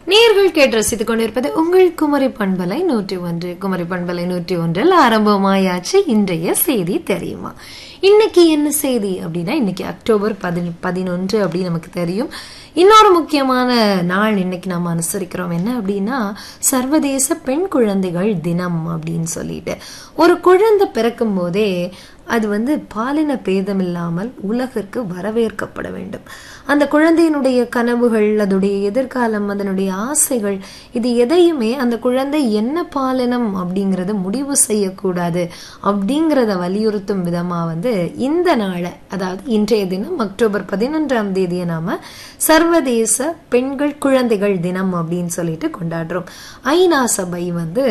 நேர்கள் கேட்டு ரசித்துக் கொண்டிருப்பது உங்கள் குமரி பண்பலை நூற்றி ஒன்று குமரி பண்பலை நூற்றி ஒன்றில் ஆரம்பமாயாச்சு இன்றைய செய்தி தெரியுமா இன்னைக்கு என்ன செய்தி அப்படின்னா இன்னைக்கு அக்டோபர் பதின பதினொன்று அப்படின்னு நமக்கு தெரியும் இன்னொரு முக்கியமான நாள் இன்னைக்கு நம்ம அனுசரிக்கிறோம் என்ன அப்படின்னா சர்வதேச பெண் குழந்தைகள் தினம் அப்படின்னு சொல்லிட்டு ஒரு குழந்தை பிறக்கும் போதே அது வந்து பாலின பேதம் இல்லாமல் உலகிற்கு வரவேற்கப்பட வேண்டும் அந்த குழந்தையினுடைய கனவுகள் அதனுடைய எதிர்காலம் அதனுடைய ஆசைகள் இது எதையுமே அந்த குழந்தை என்ன பாலினம் அப்படிங்கறத முடிவு செய்யக்கூடாது அப்படிங்கறத வலியுறுத்தும் விதமா வந்து இந்த நாளை அதாவது இன்றைய தினம் அக்டோபர் பதினொன்றாம் தேதியை நாம சர்வதேச பெண்கள் குழந்தைகள் தினம் அப்படின்னு சொல்லிட்டு கொண்டாடுறோம் ஐநா சபை வந்து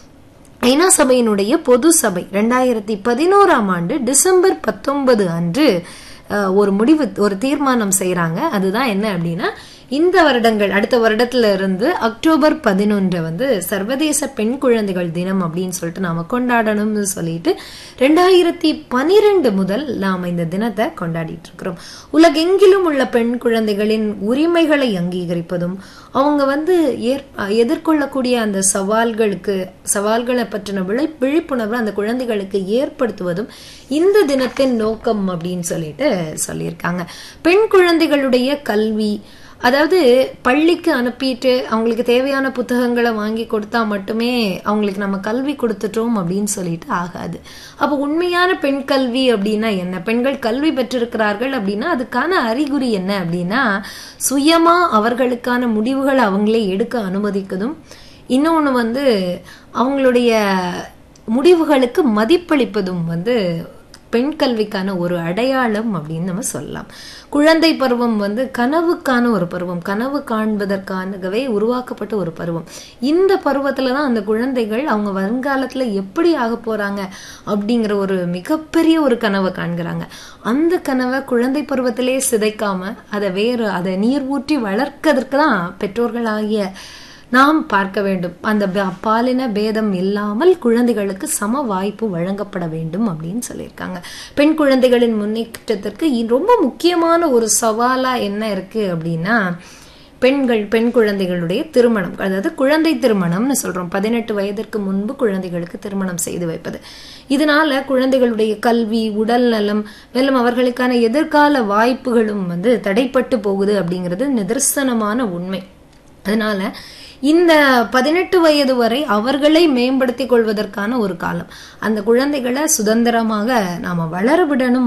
ஐநா சபையினுடைய பொது சபை ரெண்டாயிரத்தி பதினோராம் ஆண்டு டிசம்பர் பத்தொன்பது அன்று ஒரு முடிவு ஒரு தீர்மானம் செய்யறாங்க அதுதான் என்ன அப்படின்னா இந்த வருடங்கள் அடுத்த வருடத்துல இருந்து அக்டோபர் பதினொன்று வந்து சர்வதேச பெண் குழந்தைகள் தினம் அப்படின்னு சொல்லிட்டு நாம கொண்டாடணும்னு சொல்லிட்டு ரெண்டாயிரத்தி பனிரெண்டு முதல் நாம இந்த தினத்தை கொண்டாடிட்டு இருக்கிறோம் உலகெங்கிலும் உள்ள பெண் குழந்தைகளின் உரிமைகளை அங்கீகரிப்பதும் அவங்க வந்து எதிர்கொள்ளக்கூடிய அந்த சவால்களுக்கு சவால்களை பற்றின விழி விழிப்புணர்வு அந்த குழந்தைகளுக்கு ஏற்படுத்துவதும் இந்த தினத்தின் நோக்கம் அப்படின்னு சொல்லிட்டு சொல்லியிருக்காங்க பெண் குழந்தைகளுடைய கல்வி அதாவது பள்ளிக்கு அனுப்பிட்டு அவங்களுக்கு தேவையான புத்தகங்களை வாங்கி கொடுத்தா மட்டுமே அவங்களுக்கு நம்ம கல்வி கொடுத்துட்டோம் அப்படின்னு சொல்லிட்டு ஆகாது அப்போ உண்மையான பெண் கல்வி அப்படின்னா என்ன பெண்கள் கல்வி பெற்றிருக்கிறார்கள் அப்படின்னா அதுக்கான அறிகுறி என்ன அப்படின்னா சுயமா அவர்களுக்கான முடிவுகளை அவங்களே எடுக்க அனுமதிக்கதும் இன்னொன்று வந்து அவங்களுடைய முடிவுகளுக்கு மதிப்பளிப்பதும் வந்து பெண் கல்விக்கான ஒரு அடையாளம் அப்படின்னு நம்ம சொல்லலாம் குழந்தை பருவம் வந்து கனவுக்கான ஒரு பருவம் கனவு காண்பதற்காகவே உருவாக்கப்பட்ட ஒரு பருவம் இந்த பருவத்துல தான் அந்த குழந்தைகள் அவங்க வருங்காலத்துல எப்படி ஆக போறாங்க அப்படிங்கிற ஒரு மிகப்பெரிய ஒரு கனவை காண்கிறாங்க அந்த கனவை குழந்தை பருவத்திலே சிதைக்காம அதை வேறு அதை நீர் ஊற்றி வளர்க்கறதுக்கு தான் பெற்றோர்களாகிய நாம் பார்க்க வேண்டும் அந்த பாலின பேதம் இல்லாமல் குழந்தைகளுக்கு சம வாய்ப்பு வழங்கப்பட வேண்டும் அப்படின்னு சொல்லியிருக்காங்க பெண் குழந்தைகளின் முன்னேற்றத்திற்கு ரொம்ப முக்கியமான ஒரு சவாலா என்ன இருக்கு அப்படின்னா பெண்கள் பெண் குழந்தைகளுடைய திருமணம் அதாவது குழந்தை திருமணம்னு சொல்றோம் பதினெட்டு வயதிற்கு முன்பு குழந்தைகளுக்கு திருமணம் செய்து வைப்பது இதனால குழந்தைகளுடைய கல்வி உடல் நலம் மேலும் அவர்களுக்கான எதிர்கால வாய்ப்புகளும் வந்து தடைப்பட்டு போகுது அப்படிங்கிறது நிதர்சனமான உண்மை அதனால இந்த பதினெட்டு வயது வரை அவர்களை மேம்படுத்திக் கொள்வதற்கான ஒரு காலம் அந்த குழந்தைகளை சுதந்திரமாக நாம வளர விடணும்